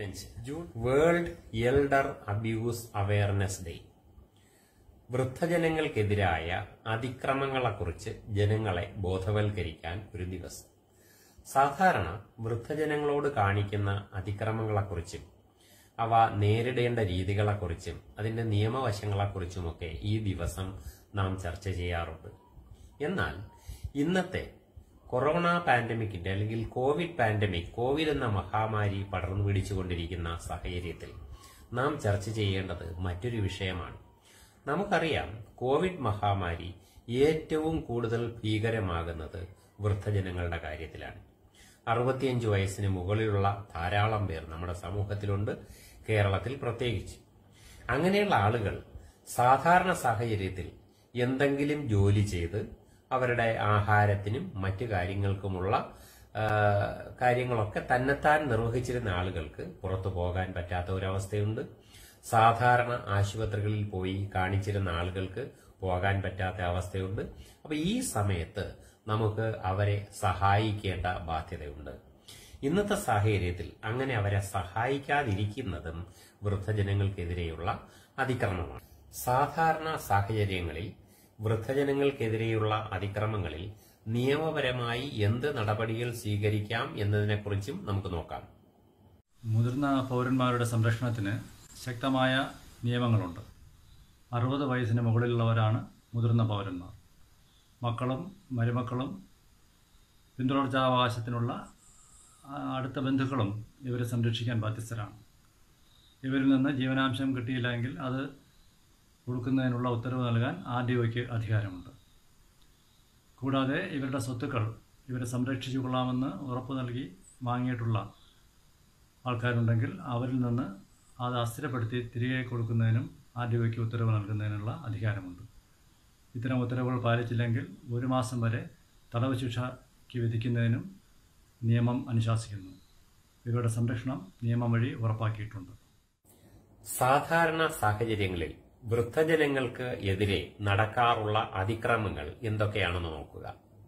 ഇരുപത്തിയഞ്ച് June world elder abuse awareness day വൃദ്ധജനങ്ങൾക്കെതിരായ അതിക്രമങ്ങളെക്കുറിച്ച് ജനങ്ങളെ ബോധവൽക്കരിക്കാൻ ഒരു ദിവസം സാധാരണ വൃദ്ധജനങ്ങളോട് കാണിക്കുന്ന അതിക്രമങ്ങളെക്കുറിച്ചും അവ നേരിടേണ്ട രീതികളെക്കുറിച്ചും അതിന്റെ നിയമവശങ്ങളെക്കുറിച്ചുമൊക്കെ ഈ ദിവസം നാം ചർച്ച ചെയ്യാറുണ്ട് എന്നാൽ ഇന്നത്തെ കൊറോണ പാൻഡമിക്കിന്റെ അല്ലെങ്കിൽ കോവിഡ് പാൻഡമിക് കോവിഡ് എന്ന മഹാമാരി പടർന്നു പിടിച്ചുകൊണ്ടിരിക്കുന്ന സാഹചര്യത്തിൽ നാം ചർച്ച ചെയ്യേണ്ടത് മറ്റൊരു വിഷയമാണ് നമുക്കറിയാം കോവിഡ് മഹാമാരി ഏറ്റവും കൂടുതൽ ഭീകരമാകുന്നത് വൃദ്ധജനങ്ങളുടെ കാര്യത്തിലാണ് അറുപത്തിയഞ്ച് വയസ്സിന് മുകളിലുള്ള ധാരാളം പേർ നമ്മുടെ സമൂഹത്തിലുണ്ട് കേരളത്തിൽ പ്രത്യേകിച്ച് അങ്ങനെയുള്ള ആളുകൾ സാധാരണ സാഹചര്യത്തിൽ എന്തെങ്കിലും ജോലി ചെയ്ത് അവരുടെ ആഹാരത്തിനും മറ്റു കാര്യങ്ങൾക്കുമുള്ള ആ, കാര്യങ്ങളൊക്കെ തന്നെത്താൻ നിർവഹിച്ചിരുന്ന ആളുകൾക്ക് പുറത്തു പോകാൻ പറ്റാത്ത ഒരവസ്ഥയുണ്ട് സാധാരണ ആശുപത്രികളിൽ പോയി കാണിച്ചിരുന്ന ആളുകൾക്ക് പോകാൻ പറ്റാത്ത അവസ്ഥയുണ്ട് അപ്പൊ ഈ സമയത്ത് നമുക്ക് അവരെ സഹായിക്കേണ്ട ബാധ്യതയുണ്ട് ഇന്നത്തെ സാഹചര്യത്തിൽ അങ്ങനെ അവരെ സഹായിക്കാതിരിക്കുന്നതും വൃദ്ധജനങ്ങൾക്കെതിരെയുള്ള അതിക്രമമാണ് സാധാരണ സാഹചര്യങ്ങളിൽ വൃദ്ധജനങ്ങൾക്കെതിരെയുള്ള അതിക്രമങ്ങളിൽ നിയമപരമായി എന്ത് നടപടികൾ സ്വീകരിക്കാം എന്നതിനെക്കുറിച്ചും നമുക്ക് നോക്കാം മുതിർന്ന പൗരന്മാരുടെ സംരക്ഷണത്തിന് ശക്തമായ നിയമങ്ങളുണ്ട് അറുപത് വയസ്സിന് മുകളിലുള്ളവരാണ് മുതിർന്ന പൗരന്മാർ മക്കളും മരുമക്കളും പിന്തുടർച്ചാവകാശത്തിനുള്ള ആ, അടുത്ത ബന്ധുക്കളും ഇവരെ സംരക്ഷിക്കാൻ ബാധ്യസ്ഥരാണ് ഇവരിൽ നിന്ന് ജീവനാംശം കിട്ടിയില്ലെങ്കിൽ അത് കൊടുക്കുന്നതിനുള്ള ഉത്തരവ് നൽകാൻ ആർ ഡി ഒയ്ക്ക് അധികാരമുണ്ട് കൂടാതെ ഇവരുടെ സ്വത്തുക്കൾ ഇവരെ സംരക്ഷിച്ചു കൊള്ളാമെന്ന് ഉറപ്പ് നൽകി വാങ്ങിയിട്ടുള്ള ആൾക്കാരുണ്ടെങ്കിൽ അവരിൽ നിന്ന് അത് അസ്ഥിരപ്പെടുത്തി തിരികെ കൊടുക്കുന്നതിനും ആർ ഡി ഒയ്ക്ക് ഉത്തരവ് നൽകുന്നതിനുള്ള അധികാരമുണ്ട് ഇത്തരം ഉത്തരവുകൾ പാലിച്ചില്ലെങ്കിൽ ഒരു മാസം വരെ തടവ് ശിക്ഷയ്ക്ക് വിധിക്കുന്നതിനും നിയമം അനുശാസിക്കുന്നു ഇവരുടെ സംരക്ഷണം നിയമം വഴി ഉറപ്പാക്കിയിട്ടുണ്ട് സാധാരണ സാഹചര്യങ്ങളിൽ വൃദ്ധജനങ്ങൾക്ക് എതിരെ നടക്കാറുള്ള അതിക്രമങ്ങൾ എന്തൊക്കെയാണെന്ന് നോക്കുക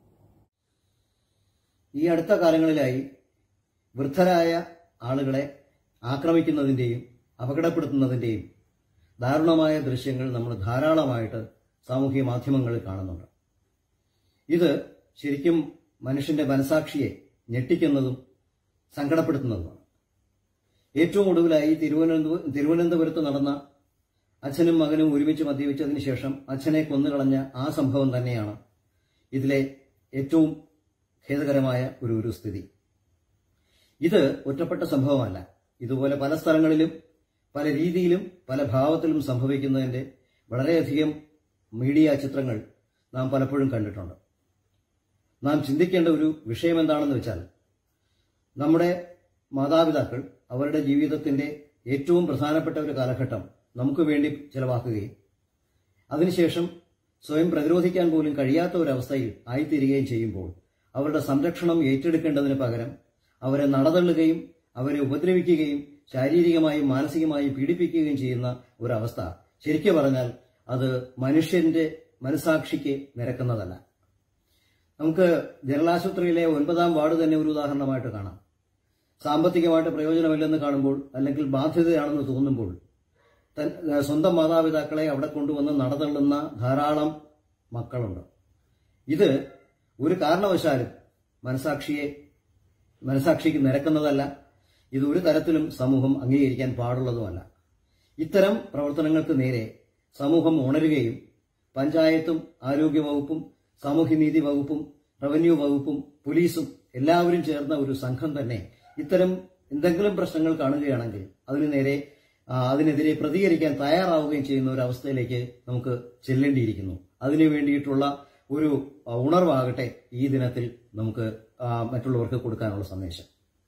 ഈ അടുത്ത കാലങ്ങളിലായി വൃദ്ധരായ ആളുകളെ ആക്രമിക്കുന്നതിന്റെയും അപകടപ്പെടുത്തുന്നതിന്റെയും ദാരുണമായ ദൃശ്യങ്ങൾ നമ്മൾ ധാരാളമായിട്ട് സാമൂഹ്യ മാധ്യമങ്ങളിൽ കാണുന്നുണ്ട് ഇത് ശരിക്കും മനുഷ്യന്റെ മനസാക്ഷിയെ ഞെട്ടിക്കുന്നതും സങ്കടപ്പെടുത്തുന്നതുമാണ് ഏറ്റവും ഒടുവിലായി തിരുവനന്തപുരം തിരുവനന്തപുരത്ത് നടന്ന അച്ഛനും മകനും ഒരുമിച്ച് മദ്യപിച്ചതിന് ശേഷം അച്ഛനെ കൊന്നുകളഞ്ഞ ആ സംഭവം തന്നെയാണ് ഇതിലെ ഏറ്റവും ഖേദകരമായ ഒരു ഒരു സ്ഥിതി ഇത് ഒറ്റപ്പെട്ട സംഭവമല്ല ഇതുപോലെ പല സ്ഥലങ്ങളിലും പല രീതിയിലും പല ഭാവത്തിലും സംഭവിക്കുന്നതിന്റെ വളരെയധികം മീഡിയ ചിത്രങ്ങൾ നാം പലപ്പോഴും കണ്ടിട്ടുണ്ട് നാം ചിന്തിക്കേണ്ട ഒരു വിഷയം എന്താണെന്ന് വെച്ചാൽ നമ്മുടെ മാതാപിതാക്കൾ അവരുടെ ജീവിതത്തിന്റെ ഏറ്റവും പ്രധാനപ്പെട്ട ഒരു കാലഘട്ടം നമുക്ക് വേണ്ടി ചെലവാക്കുകയും അതിനുശേഷം സ്വയം പ്രതിരോധിക്കാൻ പോലും കഴിയാത്ത ഒരവസ്ഥയിൽ ആയിത്തീരുകയും ചെയ്യുമ്പോൾ അവരുടെ സംരക്ഷണം ഏറ്റെടുക്കേണ്ടതിന് പകരം അവരെ നടതള്ളുകയും അവരെ ഉപദ്രവിക്കുകയും ശാരീരികമായും മാനസികമായും പീഡിപ്പിക്കുകയും ചെയ്യുന്ന ഒരവസ്ഥ ശരിക്കു പറഞ്ഞാൽ അത് മനുഷ്യന്റെ മനസാക്ഷിക്ക് നിരക്കുന്നതല്ല നമുക്ക് ജനറലാശുപത്രിയിലെ ഒൻപതാം വാർഡ് തന്നെ ഒരു ഉദാഹരണമായിട്ട് കാണാം സാമ്പത്തികമായിട്ട് പ്രയോജനമില്ലെന്ന് കാണുമ്പോൾ അല്ലെങ്കിൽ ബാധ്യതയാണെന്ന് തോന്നുമ്പോൾ തൻ- സ്വന്തം മാതാപിതാക്കളെ അവിടെ കൊണ്ടുവന്ന് നടതള്ളുന്ന ധാരാളം മക്കളുണ്ട് ഇത് ഒരു കാരണവശാലും മനസാക്ഷിയെ മനസാക്ഷിക്ക് നിരക്കുന്നതല്ല ഇത് ഒരു തരത്തിലും സമൂഹം അംഗീകരിക്കാൻ പാടുള്ളതുമല്ല ഇത്തരം പ്രവർത്തനങ്ങൾക്ക് നേരെ സമൂഹം ഉണരുകയും പഞ്ചായത്തും ആരോഗ്യവകുപ്പും സാമൂഹ്യനീതി വകുപ്പും റവന്യൂ വകുപ്പും പോലീസും എല്ലാവരും ചേർന്ന ഒരു സംഘം തന്നെ ഇത്തരം എന്തെങ്കിലും പ്രശ്നങ്ങൾ കാണുകയാണെങ്കിൽ അതിനു നേരെ ആ, അതിനെതിരെ പ്രതികരിക്കാൻ തയ്യാറാവുകയും ചെയ്യുന്ന ഒരു അവസ്ഥയിലേക്ക് നമുക്ക് ചെല്ലേണ്ടിയിരിക്കുന്നു അതിനു വേണ്ടിയിട്ടുള്ള ഒരു ആ, ഉണർവാകട്ടെ ഈ ദിനത്തിൽ നമുക്ക് ആ, മറ്റുള്ളവർക്ക് കൊടുക്കാനുള്ള സന്ദേശം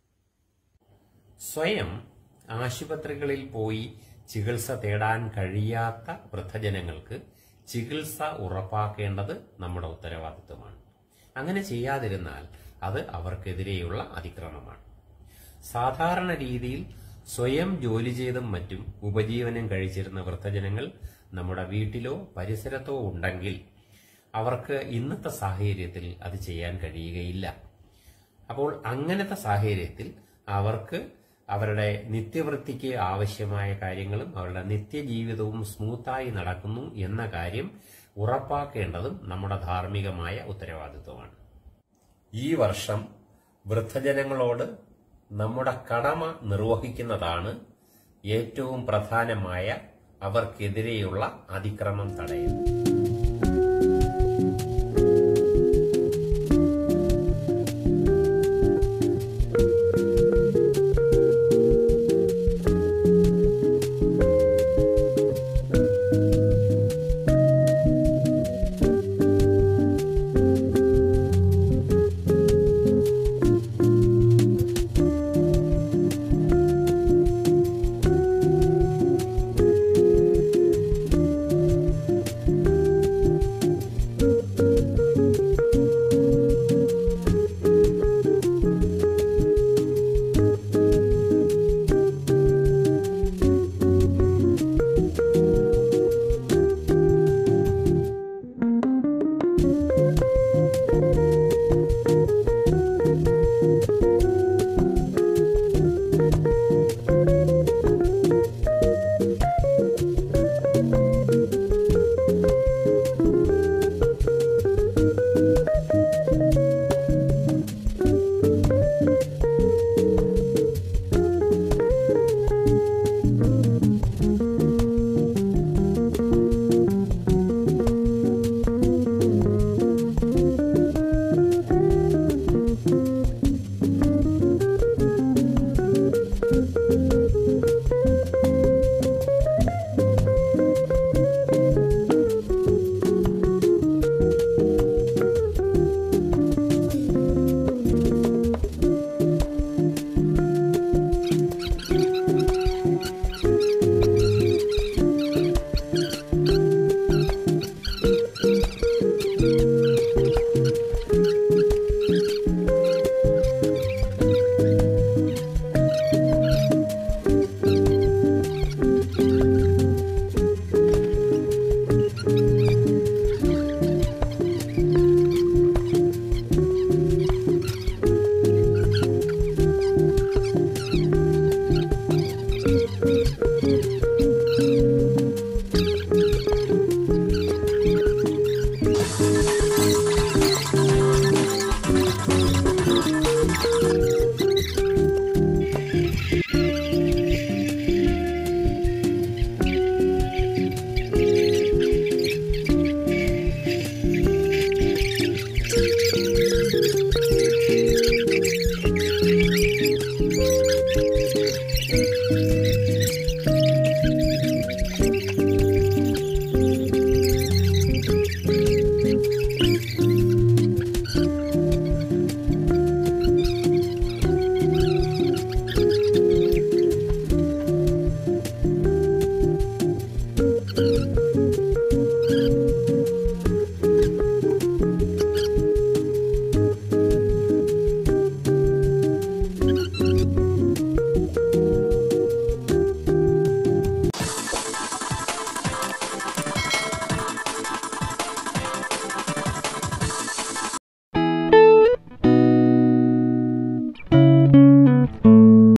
സ്വയം ആശുപത്രികളിൽ പോയി ചികിത്സ തേടാൻ കഴിയാത്ത വൃദ്ധജനങ്ങൾക്ക് ചികിത്സ ഉറപ്പാക്കേണ്ടത് നമ്മുടെ ഉത്തരവാദിത്വമാണ് അങ്ങനെ ചെയ്യാതിരുന്നാൽ അത് അവർക്കെതിരെയുള്ള അതിക്രമമാണ് സാധാരണ രീതിയിൽ സ്വയം ജോലി ചെയ്തും മറ്റും ഉപജീവനം കഴിച്ചിരുന്ന വൃദ്ധജനങ്ങൾ നമ്മുടെ വീട്ടിലോ പരിസരത്തോ ഉണ്ടെങ്കിൽ അവർക്ക് ഇന്നത്തെ സാഹചര്യത്തിൽ അത് ചെയ്യാൻ കഴിയുകയില്ല അപ്പോൾ അങ്ങനത്തെ സാഹചര്യത്തിൽ അവർക്ക് അവരുടെ നിത്യവൃത്തിക്ക് ആവശ്യമായ കാര്യങ്ങളും അവരുടെ നിത്യജീവിതവും സ്മൂത്തായി നടക്കുന്നു എന്ന കാര്യം ഉറപ്പാക്കേണ്ടതും നമ്മുടെ ധാർമ്മികമായ ഉത്തരവാദിത്വമാണ് ഈ വർഷം വൃദ്ധജനങ്ങളോട് നമ്മുടെ കടമ നിർവഹിക്കുന്നതാണ് ഏറ്റവും പ്രധാനമായ അവർക്കെതിരെയുള്ള അതിക്രമം തടയൽ